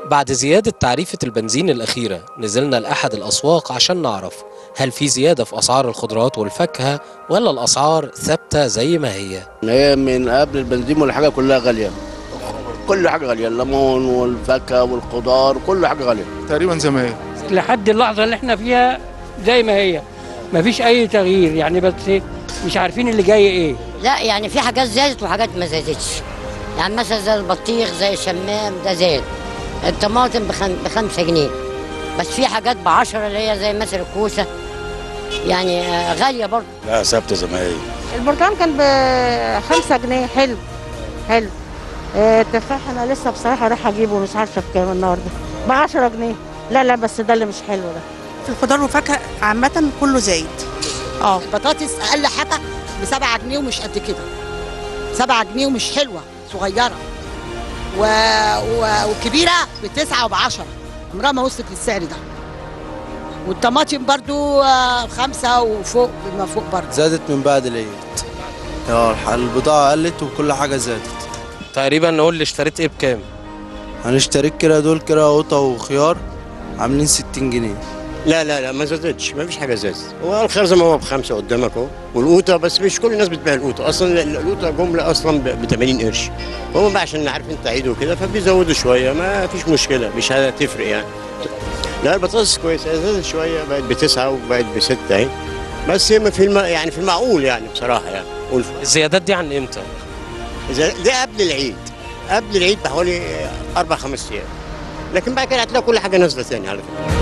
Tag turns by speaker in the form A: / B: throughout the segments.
A: بعد زيادة تعريفة البنزين الأخيرة نزلنا لأحد الأسواق عشان نعرف هل في زيادة في أسعار الخضروات والفاكهة ولا الأسعار ثابتة زي ما هي
B: هي من قبل البنزين والحاجه كلها غاليه كل حاجه غاليه الليمون والفاكهه والخضار كل حاجه غاليه
C: تقريبا زي ما هي
D: لحد اللحظه اللي احنا فيها زي ما هي مفيش اي تغيير يعني بس مش عارفين اللي جاي ايه
E: لا يعني في حاجات زادت وحاجات ما زادتش يعني مثلا زي البطيخ زي الشمام ده زاد الطماطم بخم... بخمسة جنيه بس في حاجات بعشرة اللي هي زي مثلا الكوسة يعني آه، غالية برضه
F: لا ثابته زي ما هي
G: البرتقال كان ب 5 جنيه حلو حلو آه، التفاح انا لسه بصراحه رايحه اجيبه مش عارفه بكام النهارده ب 10 جنيه لا لا بس ده اللي مش حلو ده
H: في الخضار والفاكهه عامه كله زايد اه
I: البطاطس اقل حاجه ب 7 جنيه ومش قد كده 7 جنيه ومش حلوه صغيره و... و... والكبيره بتسعة وب 10 عمرها ما وصلت للسعر ده والطماطم برضو آه، خمسة وفوق بما فوق برضو
J: زادت من بعد العيد اه البضاعة قلت وكل حاجة زادت
A: تقريبا نقول اللي اشتريت ايه بكام
J: هنشترك كده دول كده قطة وخيار عاملين 60 جنيه
F: لا لا لا ما زادتش ما فيش حاجه زادت هو الخيار زي ما هو بخمسه قدامك اهو والقوطه بس مش كل الناس بتبيع القوطه اصلا القوطه جمله اصلا ب 80 قرش هم بقى عشان عارف انت عيد وكده فبيزودوا شويه ما فيش مشكله مش هتفرق يعني لا البطاطس كويسه زادت شويه بقت بتسعه وبقت بسته اهي بس هي في الم... يعني في المعقول يعني بصراحه يعني قول
A: الزيادات دي عن امتى؟
F: إذا ده قبل العيد قبل العيد بحوالي اربع خمس ايام لكن بعد كده هتلاقي كل حاجه نازله تاني على فكره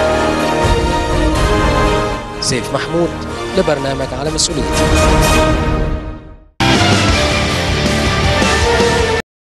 A: سيف محمود لبرنامج على مسؤوليتي